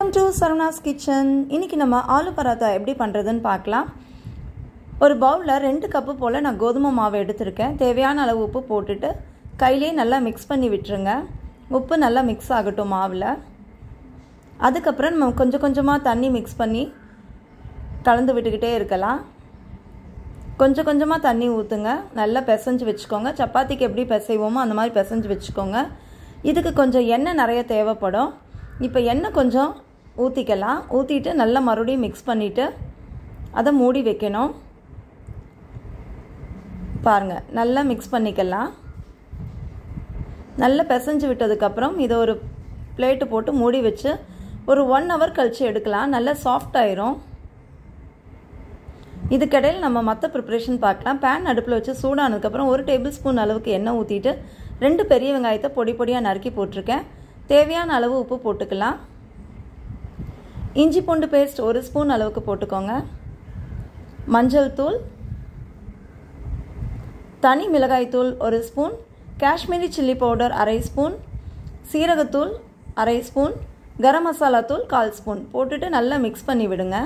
to சரவணாஸ் kitchen இன்றைக்கி நம்ம ஆலு பராத்தா எப்படி பண்ணுறதுன்னு பார்க்கலாம் ஒரு பவுலில் ரெண்டு கப்பு போல் நான் கோதுமை மாவு எடுத்திருக்கேன் தேவையான அளவு உப்பு போட்டுட்டு கையிலே நல்லா மிக்ஸ் பண்ணி விட்டுருங்க உப்பு நல்லா மிக்ஸ் ஆகட்டும் மாவில் அதுக்கப்புறம் நம்ம கொஞ்சம் கொஞ்சமாக தண்ணி மிக்ஸ் பண்ணி கலந்து விட்டுக்கிட்டே இருக்கலாம் கொஞ்சம் கொஞ்சமாக தண்ணி ஊற்றுங்க நல்லா பிசைஞ்சு வச்சுக்கோங்க சப்பாத்திக்கு எப்படி பிசைவோமோ அந்த மாதிரி பிசைஞ்சு வச்சுக்கோங்க இதுக்கு கொஞ்சம் எண்ணெய் நிறைய தேவைப்படும் இப்போ எண்ணெய் கொஞ்சம் ஊற்றிக்கலாம் ஊற்றிட்டு நல்லா மறுபடியும் மிக்ஸ் பண்ணிவிட்டு அதை மூடி வைக்கணும் பாருங்கள் நல்லா மிக்ஸ் பண்ணிக்கலாம் நல்லா பிசைஞ்சு விட்டதுக்கப்புறம் இதை ஒரு பிளேட்டு போட்டு மூடி வச்சு ஒரு ஒன் ஹவர் கழித்து எடுக்கலாம் நல்லா சாஃப்ட் ஆயிரும் இதுக்கிடையில் நம்ம மற்ற ப்ரிப்ரேஷன் பார்க்கலாம் பேன் அடுப்பில் வச்சு சூடானதுக்கப்புறம் ஒரு டேபிள் ஸ்பூன் அளவுக்கு எண்ணெய் ஊற்றிட்டு ரெண்டு பெரிய வெங்காயத்தை பொடி பொடியாக நறுக்கி போட்டிருக்கேன் தேவையான அளவு உப்பு போட்டுக்கலாம் இஞ்சி பூண்டு பேஸ்ட் ஒரு ஸ்பூன் அளவுக்கு போட்டுக்கோங்க மஞ்சள் தூள் தனி மிளகாய் தூள் ஒரு ஸ்பூன் காஷ்மீரி சில்லி பவுடர் அரை ஸ்பூன் சீரகத்தூள் அரை ஸ்பூன் கரம் மசாலா தூள் கால் ஸ்பூன் போட்டுட்டு நல்லா மிக்ஸ் பண்ணி விடுங்க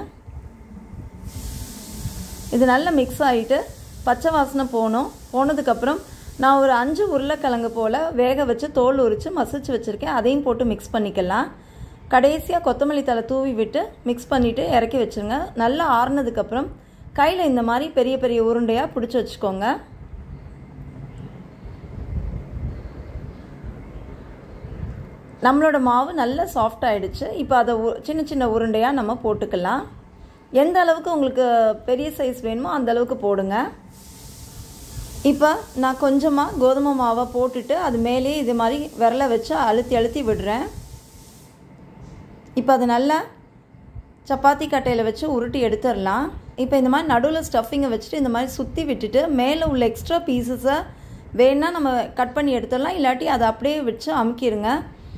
இது நல்லா மிக்ஸ் ஆகிட்டு பச்சை வாசனை போகணும் போனதுக்கப்புறம் நான் ஒரு அஞ்சு உருளைக்கிழங்கு போல் வேக வச்சு தோல் உரித்து மசிச்சு வச்சுருக்கேன் அதையும் போட்டு மிக்ஸ் பண்ணிக்கலாம் கடைசியாக கொத்தமல்லி தலை தூவி விட்டு மிக்ஸ் பண்ணிவிட்டு இறக்கி வச்சுருங்க நல்லா ஆறுனதுக்கப்புறம் கையில் இந்த மாதிரி பெரிய பெரிய உருண்டையாக பிடிச்சி வச்சுக்கோங்க நம்மளோட மாவு நல்லா சாஃப்ட் ஆகிடுச்சு இப்போ அதை சின்ன சின்ன உருண்டையாக நம்ம போட்டுக்கலாம் எந்த அளவுக்கு உங்களுக்கு பெரிய சைஸ் வேணுமோ அந்த அளவுக்கு போடுங்க இப்போ நான் கொஞ்சமாக கோதுமை மாவை போட்டுட்டு அது மேலே இது மாதிரி விரலை வச்சு அழுத்தி அழுத்தி விடுறேன் இப்போ அது நல்லா சப்பாத்தி கட்டையில் வச்சு உருட்டி எடுத்துடலாம் இப்போ இந்த மாதிரி நடுவில் ஸ்டஃபிங்கை வச்சுட்டு இந்த மாதிரி சுற்றி விட்டுட்டு மேலே உள்ள எக்ஸ்ட்ரா பீசஸை வேணால் நம்ம கட் பண்ணி எடுத்துடலாம் இல்லாட்டி அதை அப்படியே வச்சு அமுக்கிடுங்க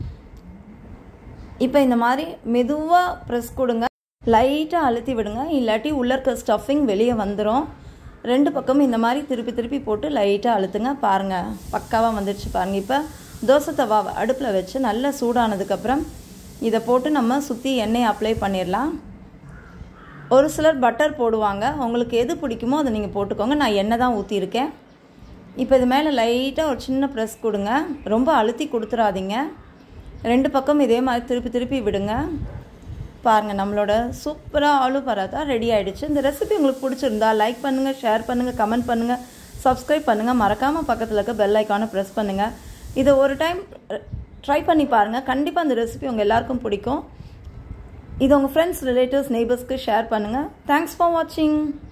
இப்போ இந்த மாதிரி மெதுவாக ப்ரெஸ் கொடுங்க லைட்டாக அழுத்தி விடுங்க இல்லாட்டி உள்ள இருக்க ஸ்டஃபிங் வெளியே வந்துடும் ரெண்டு பக்கமும் இந்த மாதிரி திருப்பி திருப்பி போட்டு லைட்டாக அழுத்துங்க பாருங்கள் பக்காவாக வந்துடுச்சு பாருங்கள் இப்போ தோசை தவாவை அடுப்பில் வச்சு நல்லா சூடானதுக்கப்புறம் இதை போட்டு நம்ம சுற்றி எண்ணெய் அப்ளை பண்ணிடலாம் ஒரு சிலர் பட்டர் போடுவாங்க உங்களுக்கு எது பிடிக்குமோ அதை நீங்கள் போட்டுக்கோங்க நான் எண்ணெய் தான் ஊற்றிருக்கேன் இப்போ இது மேலே லைட்டாக ஒரு சின்ன ப்ரெஸ் கொடுங்க ரொம்ப அழுத்தி கொடுத்துடாதீங்க ரெண்டு பக்கம் இதே மாதிரி திருப்பி திருப்பி விடுங்க பாருங்கள் நம்மளோட சூப்பராக ஆலு பராத்தா ரெடி ஆகிடுச்சு இந்த ரெசிபி உங்களுக்கு பிடிச்சிருந்தா லைக் பண்ணுங்கள் ஷேர் பண்ணுங்கள் கமெண்ட் பண்ணுங்கள் சப்ஸ்கிரைப் பண்ணுங்கள் மறக்காமல் பக்கத்தில் இருக்க பெல் ஐக்கானை ப்ரெஸ் பண்ணுங்கள் இதை ஒரு டைம் ட்ரை பண்ணி பாருங்கள் கண்டிப்பாக அந்த ரெசிபி உங்கள் எல்லாருக்கும் பிடிக்கும் இது உங்கள் ஃப்ரெண்ட்ஸ் ரிலேட்டிவ்ஸ் நெய்பர்ஸ்க்கு ஷேர் பண்ணுங்கள் தேங்க்ஸ் ஃபார் வாட்சிங்